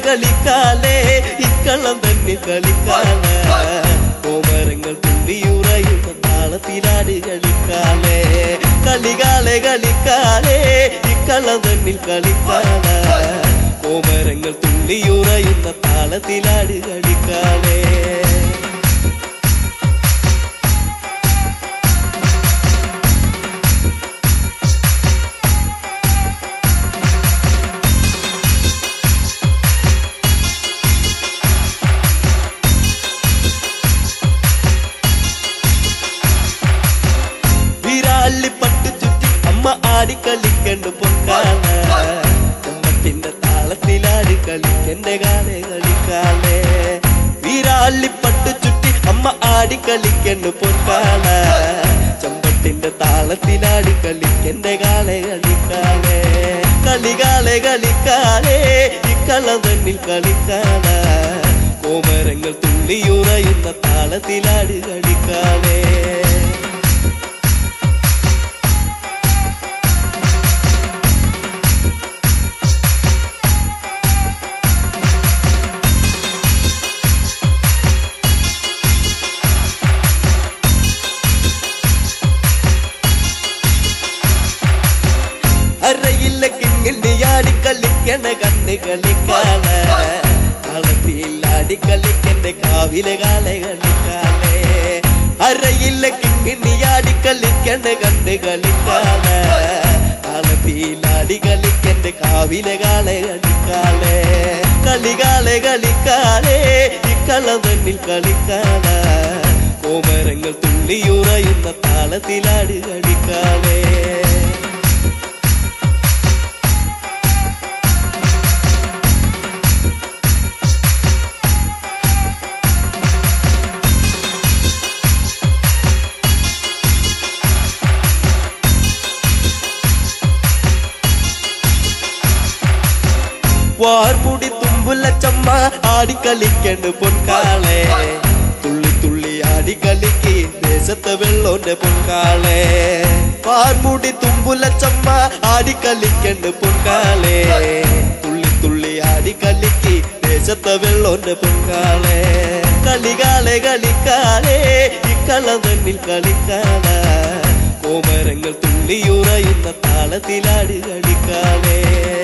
കളിക്കാലേ ഇക്കള്ളം തന്നെ കളിക്കാലേ കോമരങ്ങൾ തുള്ളിയുറയുന്ന താളത്തിലാട് കളിക്കാലേ കളികാലെ കളിക്കാലേ ഇക്കള്ളം തന്നിൽ കളിക്കാലേ കോമരങ്ങൾ തുള്ളിയുറയുന്ന താളത്തിലാട് കളിക്കാലേ വിരാളി പട്ടു ചുറ്റി അമ്മ ആടി കളിക്കണ്ട് പൊക്കാല ചമ്മത്തിന്റെ താളത്തിലാടി കളിക്കന്റെ കാലേ കളിക്കാലേ വിരാളി പട്ടു ചുറ്റി അമ്മ ആടി കളിക്കണ്ട് പൊക്കാല ചമ്പത്തിന്റെ താളത്തിലാടി കളിക്കന്റെ കാലേ കളിക്കാലേ കളികാലെ കളിക്കാലേ ഇക്കള്ളം തന്നിൽ കളിക്കാല കോമരങ്ങൾ തുള്ളിയുറയുന്ന താളത്തിലാടി കളിക്കാലേ അറയില്ല കിങ്ങിണ്ടിയാടി കളിക്കണ കണ്ണ് കളിക്കാല കളത്തിലാടി കളിക്കണ്ട കാവിലെ കാല കളിക്കാലേ അറയില്ല കിങ്ങിണ്ടിയാടി കളിക്കണ കണ്ണ് കളിക്കാല കളത്തിലാടി കളിക്കണ്ട കാവിലെ കാല കളിക്കാലേ കളികാലെ കളിക്കാലേ ഇക്കള്ളം തന്നിൽ കളിക്കാല കോമരങ്ങൾ തുള്ളിയുറയുന്ന താളത്തിലാടി കളിക്കാലേ വാർമുടി തുമ്പുല ചമ്മ ആടിക്കളിക്കണ്ട് പൊൻകാളെ തുള്ളി തുള്ളി ആടിക്കളിക്ക് ദേശത്തെ വെള്ളോന്റെ പൊൻകാളെ വാർമുടി തുമ്പുല ചമ്മ ആടിക്കളിക്കണ്ട് പൊൻകാളെ തുള്ളി തുള്ളി ആടിക്കളിക്ക് ദേശത്തെ വെള്ളോന്റെ പൊൻകാളെ കളികാലെ കളിക്കാലേ ഇക്കള്ളം തന്നിൽ കളിക്കാല കോമരങ്ങൾ തുള്ളിയുറയുന്ന താളത്തിലാടി കളിക്കാലേ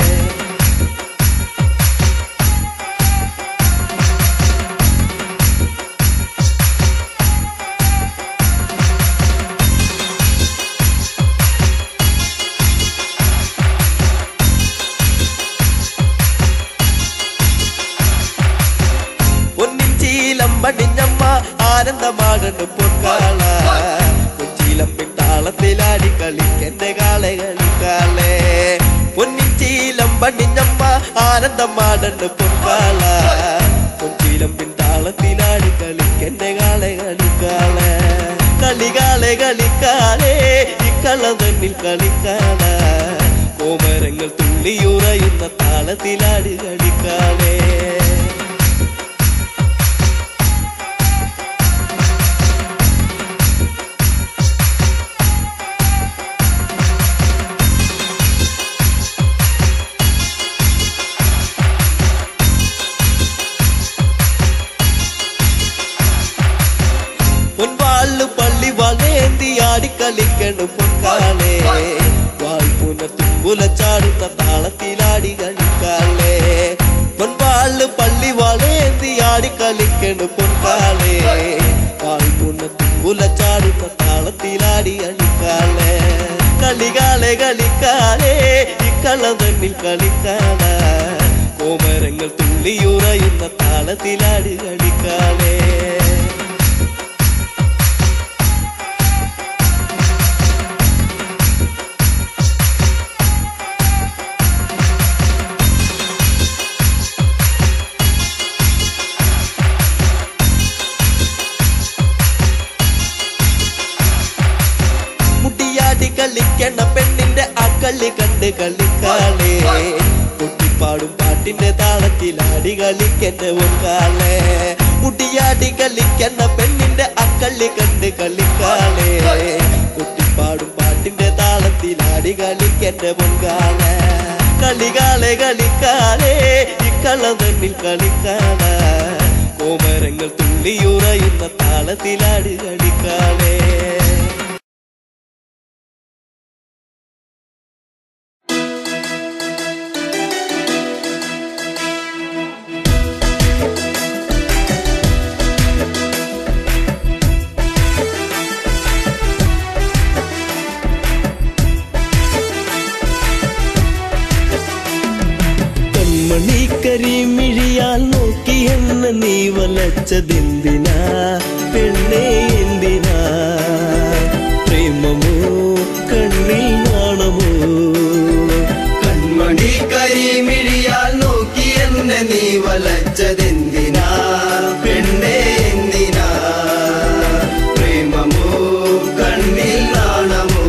പൊന്നിഞ്ചീലം പടിഞ്ഞമ്മ ആനന്ദമാകണ്ട് പൊക്കാള കൊച്ചിയിലമ്പിൻ താളത്തിലാടി കളിക്കെന്റെ കാളെ കളിക്കാളേ പൊന്നിഞ്ചീലം പടിഞ്ഞമ്മ ആനന്ദമാടണ്ട് പൊക്കാള കൊച്ചിയിലമ്പിൻ താളത്തിലാടി കളിക്കെന്റെ കാളെ കളിക്കാളേ കളികാലെ കളിക്കാലേ ഇക്കള്ളം തന്നിൽ കളിക്കാള കോമരങ്ങൾ തുള്ളിയുറയുന്ന താളത്തിലാടി കളിക്കാളേ പൊൻവാള് പള്ളി വളേന്തി ആടിക്കളിക്കണു പൊൻകാലേ വായ്പുന തുമ്പുല ചാടുന്ന താളത്തിലാടി കളിക്കാലേ പൊൻവാള് പള്ളി വളേന്തി ആടിക്കളിക്കണു പൊൻകാലേ വായ്പുന തുമ്പുല ചാടുന്ന താളത്തിലാടി കളിക്കാലേ കളികാലെ കളിക്കാലേ ഇക്കള്ളം തന്നിൽ കളിക്കാല കോമരങ്ങൾ തുള്ളിയുറയുന്ന താളത്തിലാടി കളിക്കാലേ മുടിയാടി കളിക്കണ പെണ്ണിന്റെ ആ കളി കണ്ട് കളിക്കാളേ കുട്ടിപ്പാടും പാട്ടിന്റെ താളത്തിലാടി കളിക്കണ്ട ഒന്നാളെ മുടിയാടി കളിക്കണ പെണ്ണിന്റെ ആ കളി കണ്ട് കളിക്കാളേ കുട്ടിപ്പാടും പാട്ടിന്റെ താളത്തിലാടി കളിക്കണ്ട പൊങ്കാളെ കളികാലെ കളിക്കാളേ ഈ കളതന്നിൽ കളിക്കാള കോമരങ്ങൾ തുള്ളിയുറയുന്ന താളത്തിലാട് കളിക്കാളേ കൺമണി കരിമിഴിയാൽ നോക്കി എന്നെ നീ വലച്ചതെന്തിനാ പെണ്ണേ എന്തിനാ പ്രേമമോ കണ്ണിൽ നാണമോ കൺമണി കരിമിഴിയാൽ നോക്കി എന്നെ നീ വലച്ചതെന്തിനാ പെണ്ണേ എന്തിനാ പ്രേമമോ കണ്ണിൽ നാണമോ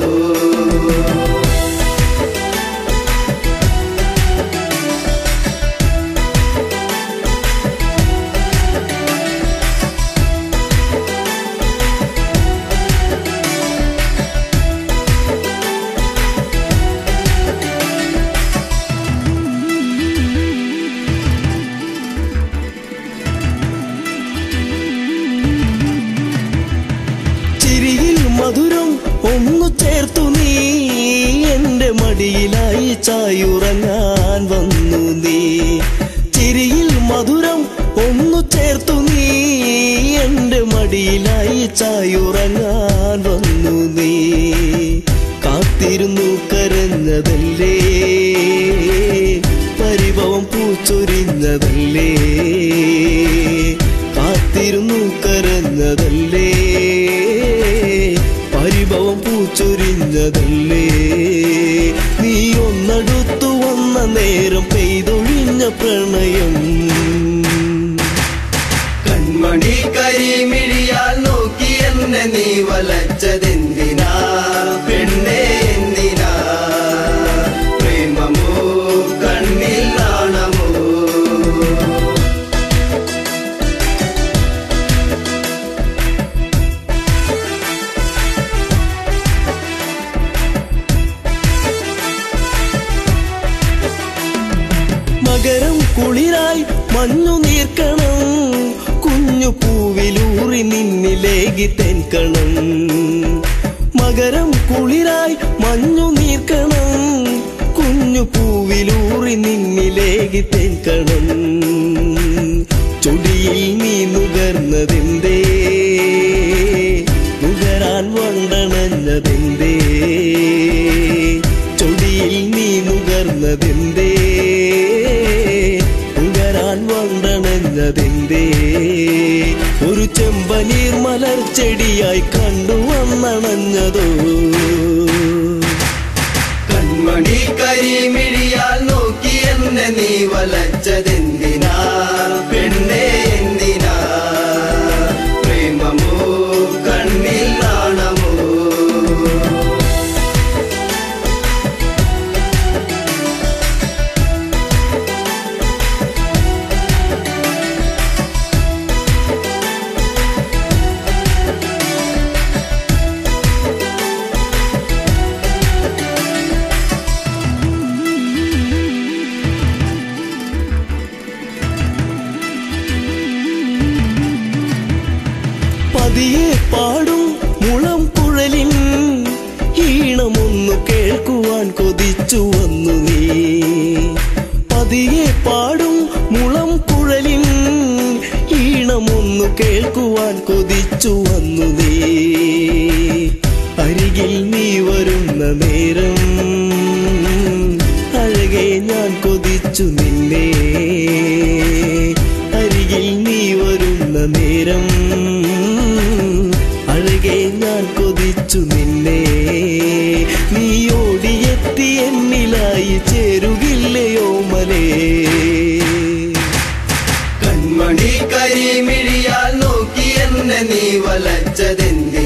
ചിരിയിൽ മധുരം ഒന്നു ചേർത്തു നീ എന്റെ മടിയിലായി ചായുറങ്ങാൻ വന്നു നീ ചിരിയിൽ മധുരം ഒന്നു ചേർത്തു നീ എന്റെ മടിയിലായി ചായുറങ്ങാൻ വന്നു നീ കാത്തിരുന്നു കരഞ്ഞതല്ലേ പരിഭവം പൂച്ചൊരിഞ്ഞതല്ലേ കാത്തിരുന്നു കരഞ്ഞതല്ലേ പരിഭവം പൂച്ചൊരിഞ്ഞതല്ലേ നീ ഒന്നടുത്തു വന്ന നേരം പെയ്തൊഴിഞ്ഞ പ്രണയം കൺമണി കരിമിഴിയാൽ നോക്കി എന്നെ നീ വലച്ചതെന്തിനാ പെണ്ണേ എന്തിനാ പ്രേമമോ കണ്ണിൽ നാണമോ മകരം കുളിരായി മഞ്ഞു നീർക്കണം കുഞ്ഞു പൂവിലൂറി നിന്നിലേകി തെൻകണം മകരം കുളിരായി മഞ്ഞു നീർക്കണം കുഞ്ഞു പൂവിലൂറി നിന്നിലേകി തെൻകണം ചൊടിയിൽ നീ നുകർന്നതെന്തേ നുകരാൻ വണ്ടണഞ്ഞതെന്തേ ചൊടിയിൽ നീ നുകർന്നതെന്തേ നുകരാൻ വണ്ടണഞ്ഞതെന്തേ ഒരു ചെമ്പനീർ മലർ ചെടിയായി കണ്ടു വന്നണഞ്ഞതോ കൺമണി കരിമിഴിയാൽ നോക്കി എന്നെ നീ വലച്ചതെന്തിനാ പെണ്ണേ എന്തിനാ പ്രേമമോ കണ്ണിൽ നാണമോ പതിയെ പാടും മുളം കുഴലിൻ ഈണമൊന്നു കേൾക്കുവാൻ കൊതിച്ചു വന്നു നീ പതിയെ പാടും മുളം കുഴലിൻ ഈണമൊന്നു കേൾക്കുവാൻ കൊതിച്ചു വന്നു നീ അരികിൽ നീ വരുന്ന നേരം അഴകെ ഞാൻ കൊതിച്ചു നിന്നെ അരികിൽ നീ വരുന്ന നേരം അഴകെ ഞാൻ കൊതിച്ചു നിന്നെ നീ ഓടിയെത്തി എന്നിലായി ചേരുകില്ലയോ മലേ കൺമണി കരിമിഴിയാൽ നോക്കി എന്നെ നീ വലച്ചതെന്തിനാ